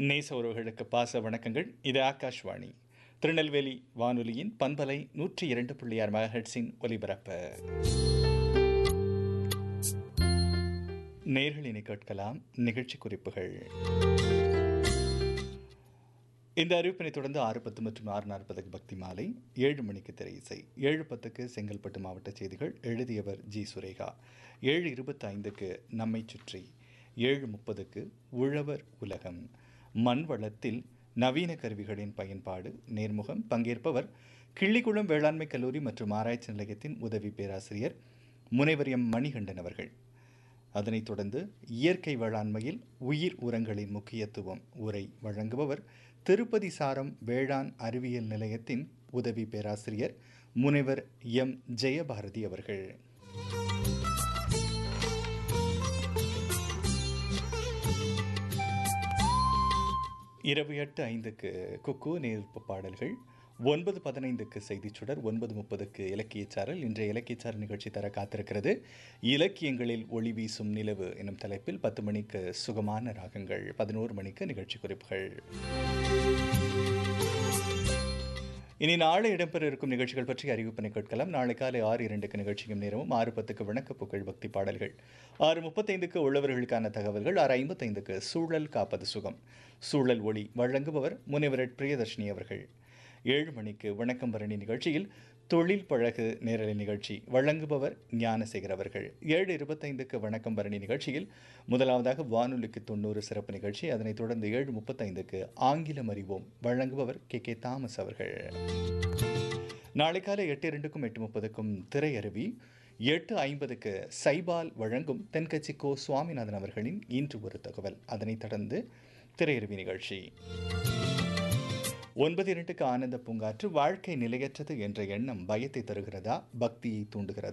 நேச உறவுகளுக்கு பாச வணக்கங்கள் இது ஆகாஷ்வாணி திருநெல்வேலி வானொலியின் பண்பலை நூற்றி இரண்டு புள்ளி ஆறு மெகாஹெட்ஸின் ஒலிபரப்பு நேர்களினை கேட்கலாம் நிகழ்ச்சி குறிப்புகள் இந்த அறிவிப்பினை தொடர்ந்து ஆறு பத்து மற்றும் ஆறு நாற்பதுக்கு பக்தி மாலை ஏழு மணிக்கு திரை இசை ஏழு பத்துக்கு செங்கல்பட்டு மாவட்ட செய்திகள் எழுதியவர் ஜி சுரேகா ஏழு இருபத்தி ஐந்துக்கு நம்மை சுற்றி ஏழு முப்பதுக்கு உழவர் உலகம் மண் வளத்தில் நவீன கருவிகளின் பயன்பாடு நேர்முகம் பங்கேற்பவர் கிள்ளிக்குளம் வேளாண்மை கல்லூரி மற்றும் ஆராய்ச்சி நிலையத்தின் உதவி பேராசிரியர் முனைவர் எம் மணிகண்டன் அவர்கள் அதனைத் தொடர்ந்து இயற்கை வேளாண்மையில் உயிர் உரங்களின் முக்கியத்துவம் உரை வழங்குபவர் திருப்பதி சாரம் வேளாண் அறிவியல் நிலையத்தின் உதவி பேராசிரியர் முனைவர் எம் ஜெயபாரதி அவர்கள் இரவு எட்டு ஐந்துக்கு குக்கு நேர்ப்பு பாடல்கள் ஒன்பது பதினைந்துக்கு செய்திச் சுடர் ஒன்பது முப்பதுக்கு இலக்கியச்சாரல் இன்றைய இலக்கியச்சாரல் நிகழ்ச்சி தர காத்திருக்கிறது இலக்கியங்களில் ஒளி வீசும் நிலவு எனும் தலைப்பில் பத்து மணிக்கு சுகமான ராகங்கள் பதினோரு மணிக்கு நிகழ்ச்சி குறிப்புகள் இனி நாளை இடம்பெற இருக்கும் நிகழ்ச்சிகள் பற்றி அறிவிப்பினை கேட்கலாம் நாளை காலை ஆறு இரண்டுக்கு நிகழ்ச்சியும் நேரமும் ஆறு பத்துக்கு வணக்க புகழ் பக்தி பாடல்கள் ஆறு முப்பத்தைந்துக்கு உள்ளவர்களுக்கான தகவல்கள் ஆறு ஐம்பத்தைந்துக்கு சூழல் காப்பது சுகம் சூழல் ஒளி வழங்குபவர் முனைவர் பிரியதர்ஷினி அவர்கள் ஏழு மணிக்கு வணக்கம் பரணி நிகழ்ச்சியில் தொழில் பழகு நேரலை நிகழ்ச்சி வழங்குபவர் ஞானசேகர் அவர்கள் ஏழு இருபத்தைந்துக்கு வணக்கம் பரணி நிகழ்ச்சியில் முதலாவதாக வானொலிக்கு தொண்ணூறு சிறப்பு நிகழ்ச்சி அதனைத் தொடர்ந்து ஏழு முப்பத்தைந்துக்கு ஆங்கிலம் அறிவோம் வழங்குபவர் கே கே தாமஸ் அவர்கள் நாளை காலை எட்டு இரண்டுக்கும் எட்டு முப்பதுக்கும் திரையருவி எட்டு ஐம்பதுக்கு சைபால் வழங்கும் தென்கட்சி கோ சுவாமிநாதன் அவர்களின் இன்று ஒரு தகவல் அதனைத் தொடர்ந்து திரையருவி நிகழ்ச்சி ஒன்பது இரண்டுக்கு ஆனந்த பூங்காற்று வாழ்க்கை நிலையற்றது என்ற எண்ணம் பயத்தை தருகிறதா பக்தியை தூண்டுகிறதா